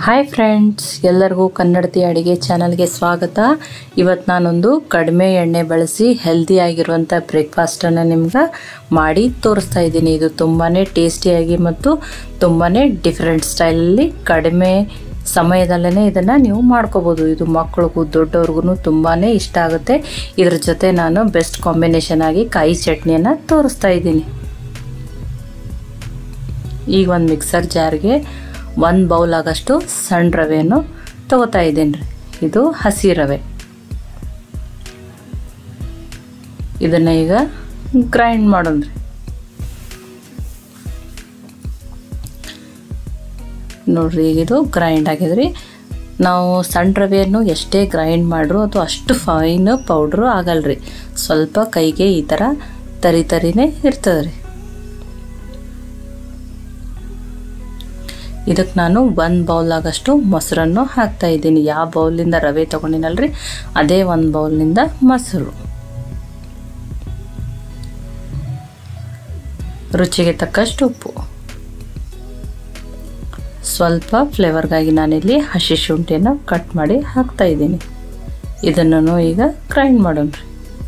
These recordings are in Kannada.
ಹಾಯ್ ಫ್ರೆಂಡ್ಸ್ ಎಲ್ಲರಿಗೂ ಕನ್ನಡತಿ ಅಡುಗೆ ಚಾನಲ್ಗೆ ಸ್ವಾಗತ ಇವತ್ತು ನಾನೊಂದು ಕಡಿಮೆ ಎಣ್ಣೆ ಬಳಸಿ ಹೆಲ್ದಿ ಆಗಿರುವಂಥ ಬ್ರೇಕ್ಫಾಸ್ಟನ್ನು ನಿಮ್ಗೆ ಮಾಡಿ ತೋರಿಸ್ತಾ ಇದ್ದೀನಿ ಇದು ತುಂಬಾ ಟೇಸ್ಟಿಯಾಗಿ ಮತ್ತು ತುಂಬಾ ಡಿಫ್ರೆಂಟ್ ಸ್ಟೈಲಲ್ಲಿ ಕಡಿಮೆ ಸಮಯದಲ್ಲೇ ಇದನ್ನು ನೀವು ಮಾಡ್ಕೋಬೋದು ಇದು ಮಕ್ಳಿಗೂ ದೊಡ್ಡವ್ರಿಗೂ ತುಂಬಾ ಇಷ್ಟ ಆಗುತ್ತೆ ಇದ್ರ ಜೊತೆ ನಾನು ಬೆಸ್ಟ್ ಕಾಂಬಿನೇಷನ್ ಆಗಿ ಕಾಯಿ ಚಟ್ನಿಯನ್ನು ತೋರಿಸ್ತಾ ಇದ್ದೀನಿ ಈಗ ಒಂದು ಮಿಕ್ಸರ್ ಜಾರ್ಗೆ ಒಂದು ಬೌಲ್ ಆಗಷ್ಟು ಸಣ್ಣ ರವೆಯನ್ನು ತಗೋತಾ ಇದ್ದೀನಿ ರೀ ಇದು ಹಸಿ ರವೆ ಇದನ್ನು ಈಗ ಗ್ರೈಂಡ್ ಮಾಡೋಣ ರೀ ನೋಡ್ರಿ ಈಗ ಇದು ಗ್ರೈಂಡ್ ಆಗಿದ್ರಿ ನಾವು ಸಣ್ಣ ರವೆಯನ್ನು ಎಷ್ಟೇ ಗ್ರೈಂಡ್ ಮಾಡ್ರು ಅದು ಅಷ್ಟು ಫೈನ್ ಪೌಡ್ರು ಆಗಲ್ರಿ ಸ್ವಲ್ಪ ಕೈಗೆ ಈ ಥರ ತರಿ ತರಿನೇ ಇರ್ತದೆ ರೀ ಇದಕ್ಕೆ ನಾನು ಒಂದು ಬೌಲ್ ಆಗಷ್ಟು ಮೊಸರನ್ನು ಹಾಕ್ತಾ ಇದ್ದೀನಿ ಯಾವ ಬೌಲಿಂದ ರವೆ ತೊಗೊಂಡಿನಲ್ರಿ ಅದೇ ಒಂದು ಬೌಲ್ನಿಂದ ಮೊಸರು ರುಚಿಗೆ ತಕ್ಕಷ್ಟು ಉಪ್ಪು ಸ್ವಲ್ಪ ಫ್ಲೇವರ್ಗಾಗಿ ನಾನಿಲ್ಲಿ ಹಸಿ ಶುಂಠಿಯನ್ನು ಕಟ್ ಮಾಡಿ ಹಾಕ್ತಾ ಇದ್ದೀನಿ ಇದನ್ನು ಈಗ ಗ್ರೈಂಡ್ ಮಾಡೋಣ ರೀ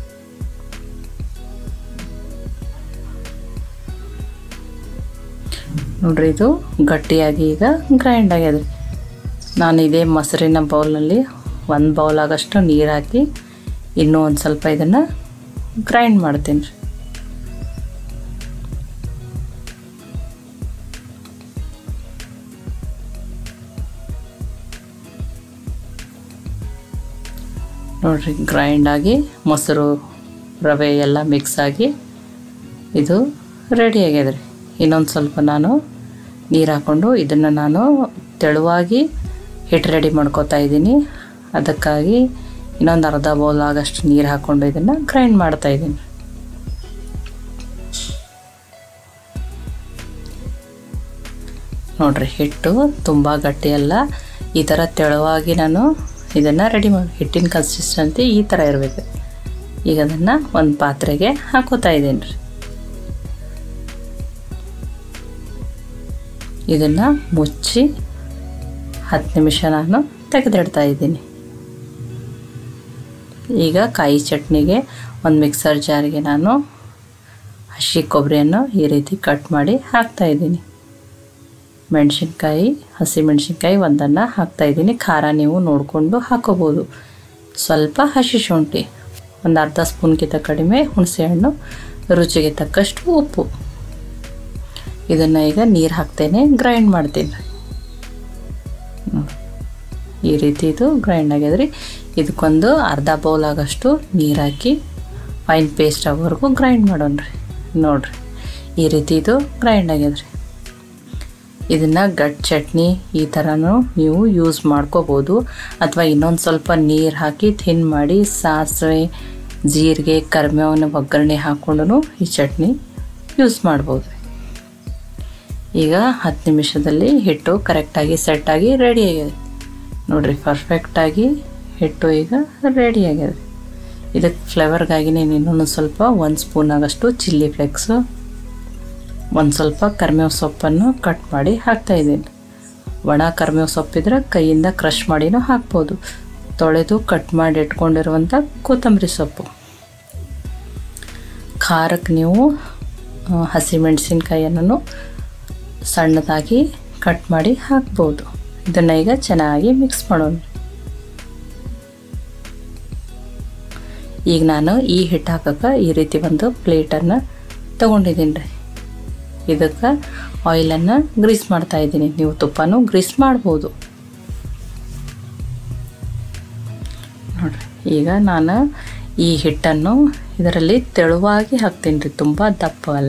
ನೋಡ್ರಿ ಇದು ಗಟ್ಟಿಯಾಗಿ ಈಗ ಗ್ರೈಂಡ್ ಆಗ್ಯದ ನಾನು ಇದೇ ಮೊಸರಿನ ಬೌಲ್ನಲ್ಲಿ ಒಂದು ಬೌಲ್ ಆಗಷ್ಟು ನೀರು ಹಾಕಿ ಇನ್ನೂ ಒಂದು ಸ್ವಲ್ಪ ಇದನ್ನು ಗ್ರೈಂಡ್ ಮಾಡ್ತೀನಿ ರೀ ನೋಡ್ರಿ ಗ್ರೈಂಡ್ ಆಗಿ ಮೊಸರು ರವೆ ಎಲ್ಲ ಮಿಕ್ಸ್ ಆಗಿ ಇದು ರೆಡಿ ಆಗ್ಯದ ರೀ ಇನ್ನೊಂದು ಸ್ವಲ್ಪ ನಾನು ನೀರು ಹಾಕ್ಕೊಂಡು ಇದನ್ನು ನಾನು ತೆಳುವಾಗಿ ಹಿಟ್ಟು ರೆಡಿ ಮಾಡ್ಕೋತಾ ಇದ್ದೀನಿ ಅದಕ್ಕಾಗಿ ಇನ್ನೊಂದು ಅರ್ಧ ಬೌಲ್ ಆಗಷ್ಟು ನೀರು ಹಾಕ್ಕೊಂಡು ಇದನ್ನು ಗ್ರೈಂಡ್ ಮಾಡ್ತಾ ಇದ್ದೀನಿ ನೋಡ್ರಿ ಹಿಟ್ಟು ತುಂಬ ಗಟ್ಟಿಯಲ್ಲ ಈ ಥರ ತೆಳುವಾಗಿ ನಾನು ಇದನ್ನು ರೆಡಿ ಮಾಡಿ ಹಿಟ್ಟಿನ ಕನ್ಸಿಸ್ಟೆನ್ಸಿ ಈ ಥರ ಇರಬೇಕು ಈಗ ಅದನ್ನು ಒಂದು ಪಾತ್ರೆಗೆ ಹಾಕೋತಾ ಇದ್ದೀನಿ ರೀ ಇದನ್ನು ಮುಚ್ಚಿ ಹತ್ತು ನಿಮಿಷ ನಾನು ತೆಗೆದಿಡ್ತಾ ಇದ್ದೀನಿ ಈಗ ಕಾಯಿ ಚಟ್ನಿಗೆ ಒಂದು ಮಿಕ್ಸರ್ ಜಾರಿಗೆ ನಾನು ಹಸಿ ಕೊಬ್ಬರಿಯನ್ನು ಈ ರೀತಿ ಕಟ್ ಮಾಡಿ ಹಾಕ್ತಾ ಇದ್ದೀನಿ ಮೆಣಸಿನ್ಕಾಯಿ ಹಸಿ ಮೆಣಸಿನ್ಕಾಯಿ ಒಂದನ್ನು ಹಾಕ್ತಾ ಇದ್ದೀನಿ ಖಾರ ನೀವು ನೋಡಿಕೊಂಡು ಹಾಕೋಬೋದು ಸ್ವಲ್ಪ ಹಸಿ ಶುಂಠಿ ಒಂದು ಅರ್ಧ ಸ್ಪೂನ್ಗಿಂತ ಕಡಿಮೆ ಹುಣಸೆಹಣ್ಣು ರುಚಿಗೆ ತಕ್ಕಷ್ಟು ಉಪ್ಪು ಇದನ್ನು ಈಗ ನೀರು ಹಾಕ್ತೇನೆ ಗ್ರೈಂಡ್ ಮಾಡ್ತೀನಿ ಈ ರೀತಿ ಇದು ಗ್ರೈಂಡ್ ಆಗ್ಯದ್ರಿ ಇದಕ್ಕೊಂದು ಅರ್ಧ ಬೌಲ್ ಆಗಷ್ಟು ನೀರು ಹಾಕಿ ಫೈನ್ ಪೇಸ್ಟ್ ಆಗೋವರೆಗೂ ಗ್ರೈಂಡ್ ಮಾಡೋಣ ರೀ ನೋಡಿರಿ ಈ ರೀತಿ ಇದು ಗ್ರೈಂಡ್ ಆಗ್ಯದ್ರಿ ಇದನ್ನು ಗಟ್ ಚಟ್ನಿ ಈ ಥರನೂ ನೀವು ಯೂಸ್ ಮಾಡ್ಕೋಬೋದು ಅಥವಾ ಇನ್ನೊಂದು ಸ್ವಲ್ಪ ನೀರು ಹಾಕಿ ಥಿನ್ ಮಾಡಿ ಸಾಸಿವೆ ಜೀರಿಗೆ ಕರಿಬೇವಿನ ಒಗ್ಗರಣೆ ಹಾಕ್ಕೊಂಡು ಈ ಚಟ್ನಿ ಯೂಸ್ ಮಾಡ್ಬೋದು ಈಗ ಹತ್ತು ನಿಮಿಷದಲ್ಲಿ ಹಿಟ್ಟು ಕರೆಕ್ಟಾಗಿ ಸೆಟ್ಟಾಗಿ ರೆಡಿ ಆಗಿದೆ ನೋಡಿರಿ ಪರ್ಫೆಕ್ಟಾಗಿ ಹಿಟ್ಟು ಈಗ ರೆಡಿ ಆಗಿದೆ ಇದಕ್ಕೆ ಫ್ಲೇವರ್ಗಾಗಿ ನಾನು ಇನ್ನೊಂದು ಸ್ವಲ್ಪ ಒಂದು ಸ್ಪೂನ್ ಆಗಷ್ಟು ಚಿಲ್ಲಿ ಫ್ಲೇಕ್ಸು ಒಂದು ಸ್ವಲ್ಪ ಕರಿಬೇವು ಸೊಪ್ಪನ್ನು ಕಟ್ ಮಾಡಿ ಹಾಕ್ತಾಯಿದ್ದೀನಿ ಒಣ ಕರಿಬೇವು ಸೊಪ್ಪಿದ್ರೆ ಕೈಯಿಂದ ಕ್ರಷ್ ಮಾಡಿನೂ ಹಾಕ್ಬೋದು ತೊಳೆದು ಕಟ್ ಮಾಡಿ ಇಟ್ಕೊಂಡಿರುವಂಥ ಕೊತ್ತಂಬರಿ ಸೊಪ್ಪು ಖಾರಕ್ಕೆ ನೀವು ಹಸಿಮೆಣಸಿನ್ಕಾಯಿಯನ್ನು ಸಣ್ಣದಾಗಿ ಕಟ್ ಮಾಡಿ ಹಾಕ್ಬೋದು ಇದನ್ನು ಈಗ ಚೆನ್ನಾಗಿ ಮಿಕ್ಸ್ ಮಾಡೋಣ ಈಗ ನಾನು ಈ ಹಿಟ್ಟು ಹಾಕೋಕೆ ಈ ರೀತಿ ಒಂದು ಪ್ಲೇಟನ್ನು ತೊಗೊಂಡಿದ್ದೀನಿ ರೀ ಇದಕ್ಕೆ ಆಯಿಲನ್ನು ಗ್ರೀಸ್ ಮಾಡ್ತಾ ಇದ್ದೀನಿ ನೀವು ತುಪ್ಪನೂ ಗ್ರೀಸ್ ಮಾಡ್ಬೋದು ನೋಡಿರಿ ಈಗ ನಾನು ಈ ಹಿಟ್ಟನ್ನು ಇದರಲ್ಲಿ ತೆಳುವಾಗಿ ಹಾಕ್ತೀನಿ ರೀ ತುಂಬ ದಪ್ಪ ಅಲ್ಲ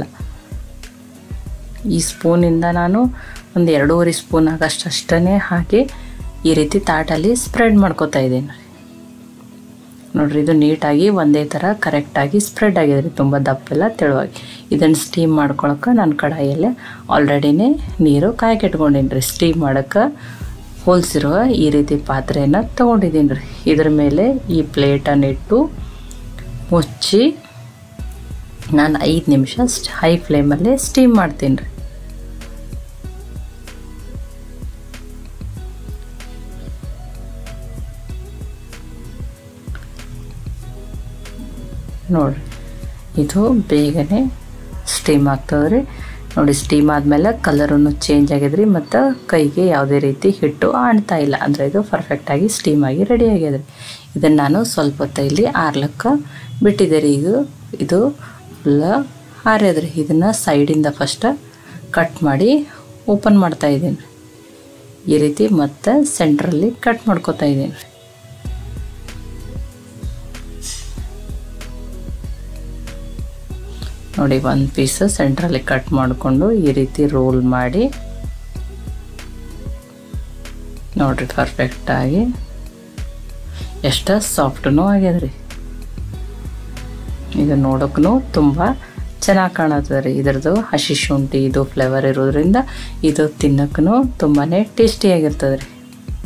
ಈ ಸ್ಪೂನಿಂದ ನಾನು ಒಂದು ಎರಡೂವರೆ ಸ್ಪೂನ್ ಆಗಷ್ಟು ಅಷ್ಟೇ ಹಾಕಿ ಈ ರೀತಿ ತಾಟಲ್ಲಿ ಸ್ಪ್ರೆಡ್ ಮಾಡ್ಕೋತಾ ಇದ್ದೀನಿ ರೀ ನೋಡಿರಿ ಇದು ನೀಟಾಗಿ ಒಂದೇ ಥರ ಕರೆಕ್ಟಾಗಿ ಸ್ಪ್ರೆಡ್ ಆಗಿದೆ ರೀ ತುಂಬ ದಪ್ಪೆಲ್ಲ ತೆಳುವಾಗಿ ಇದನ್ನು ಸ್ಟೀಮ್ ಮಾಡ್ಕೊಳಕ್ಕೆ ನಾನು ಕಡಾಯಲ್ಲೇ ಆಲ್ರೆಡಿನೇ ನೀರು ಕಾಯ್ಕಿಟ್ಕೊಂಡಿನಿ ರೀ ಸ್ಟೀಮ್ ಮಾಡೋಕ್ಕೆ ಹೋಲಿಸಿರುವ ಈ ರೀತಿ ಪಾತ್ರೆಯನ್ನು ತೊಗೊಂಡಿದ್ದೀನಿ ರೀ ಇದ್ರ ಮೇಲೆ ಈ ಪ್ಲೇಟನ್ನು ಇಟ್ಟು ಮುಚ್ಚಿ ನಾನು ಐದು ನಿಮಿಷ ಹೈ ಫ್ಲೇಮಲ್ಲೇ ಸ್ಟೀಮ್ ಮಾಡ್ತೀನಿ ರೀ ನೋಡಿರಿ ಇದು ಬೇಗನೆ ಸ್ಟೀಮ್ ಆಗ್ತದೆ ರೀ ನೋಡಿ ಸ್ಟೀಮ್ ಆದಮೇಲೆ ಕಲರನ್ನು ಚೇಂಜ್ ಆಗಿದ್ರಿ ಮತ್ತು ಕೈಗೆ ಯಾವುದೇ ರೀತಿ ಹಿಟ್ಟು ಆಣ್ತಾ ಇಲ್ಲ ಅಂದರೆ ಇದು ಪರ್ಫೆಕ್ಟಾಗಿ ಸ್ಟೀಮ್ ಆಗಿ ರೆಡಿ ಆಗ್ಯದ ಇದನ್ನು ನಾನು ಸ್ವಲ್ಪ ಹೊತ್ತು ಇಲ್ಲಿ ಆರ್ಲಕ್ಕೆ ಬಿಟ್ಟಿದ್ದೆ ರೀ ಈಗ ಇದು ಫುಲ್ಲ ಆರ್ಯದ್ರಿ ಇದನ್ನು ಸೈಡಿಂದ ಫಸ್ಟ್ ಕಟ್ ಮಾಡಿ ಓಪನ್ ಮಾಡ್ತಾ ಇದ್ದೀನಿ ಈ ರೀತಿ ಮತ್ತೆ ಸೆಂಟ್ರಲ್ಲಿ ಕಟ್ ಮಾಡ್ಕೊತಾ ಇದ್ದೀನಿ ನೋಡಿ ಒಂದು ಪೀಸ್ ಸೆಂಟ್ರಲ್ಲಿ ಕಟ್ ಮಾಡಿಕೊಂಡು ಈ ರೀತಿ ರೋಲ್ ಮಾಡಿ ನೋಡಿರಿ ಪರ್ಫೆಕ್ಟಾಗಿ ಎಷ್ಟು ಸಾಫ್ಟೂ ಆಗ್ಯದ್ರಿ ಇದು ನೋಡೋಕ್ಕೂ ತುಂಬ ಚೆನ್ನಾಗಿ ಕಾಣತ್ತದ ರೀ ಇದ್ರದ್ದು ಹಸಿ ಶುಂಠಿ ಇದು ಫ್ಲೇವರ್ ಇರೋದ್ರಿಂದ ಇದು ತಿನ್ನೋಕ್ಕೂ ತುಂಬಾ ಟೇಸ್ಟಿಯಾಗಿರ್ತದೆ ರೀ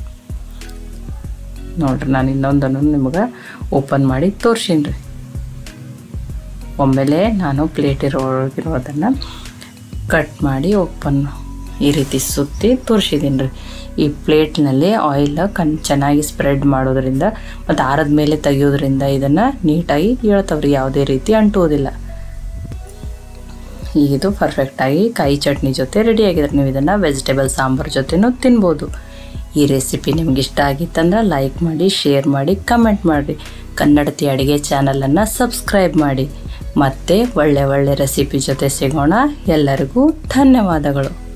ನೋಡ್ರಿ ನಾನು ಇನ್ನೊಂದನ್ನು ನಿಮ್ಗೆ ಓಪನ್ ಮಾಡಿ ತೋರ್ಸೀನಿ ರೀ ಒಮ್ಮೆಲೆ ನಾನು ಪ್ಲೇಟ್ ಇರೋಗಿರೋದನ್ನು ಕಟ್ ಮಾಡಿ ಓಪನ್ ಈ ರೀತಿ ಸುತ್ತಿ ತೋರಿಸಿದ್ದೀನಿ ರೀ ಈ ಪ್ಲೇಟ್ನಲ್ಲಿ ಆಯಿಲ್ ಕಣ್ ಚೆನ್ನಾಗಿ ಸ್ಪ್ರೆಡ್ ಮಾಡೋದ್ರಿಂದ ಮತ್ತು ಆರದ ಮೇಲೆ ತೆಗಿಯೋದ್ರಿಂದ ಇದನ್ನು ನೀಟಾಗಿ ಹೇಳ್ತವ್ರಿ ಯಾವುದೇ ರೀತಿ ಅಂಟುವುದಿಲ್ಲ ಈಗ ಇದು ಪರ್ಫೆಕ್ಟಾಗಿ ಕಾಯಿ ಚಟ್ನಿ ಜೊತೆ ರೆಡಿ ಆಗಿದೆ ನೀವು ಇದನ್ನು ವೆಜಿಟೇಬಲ್ ಸಾಂಬಾರು ಜೊತೆನೂ ತಿನ್ಬೋದು ಈ ರೆಸಿಪಿ ನಿಮ್ಗೆ ಇಷ್ಟ ಆಗಿತ್ತಂದ್ರೆ ಲೈಕ್ ಮಾಡಿ ಶೇರ್ ಮಾಡಿ ಕಮೆಂಟ್ ಮಾಡಿರಿ ಕನ್ನಡತಿ ಅಡುಗೆ ಚಾನಲನ್ನು ಸಬ್ಸ್ಕ್ರೈಬ್ ಮಾಡಿ ಮತ್ತೆ ಒಳ್ಳೆ ಒಳ್ಳೆ ರೆಸಿಪಿ ಜೊತೆ ಸಿಗೋಣ ಎಲ್ಲರಿಗೂ ಧನ್ಯವಾದಗಳು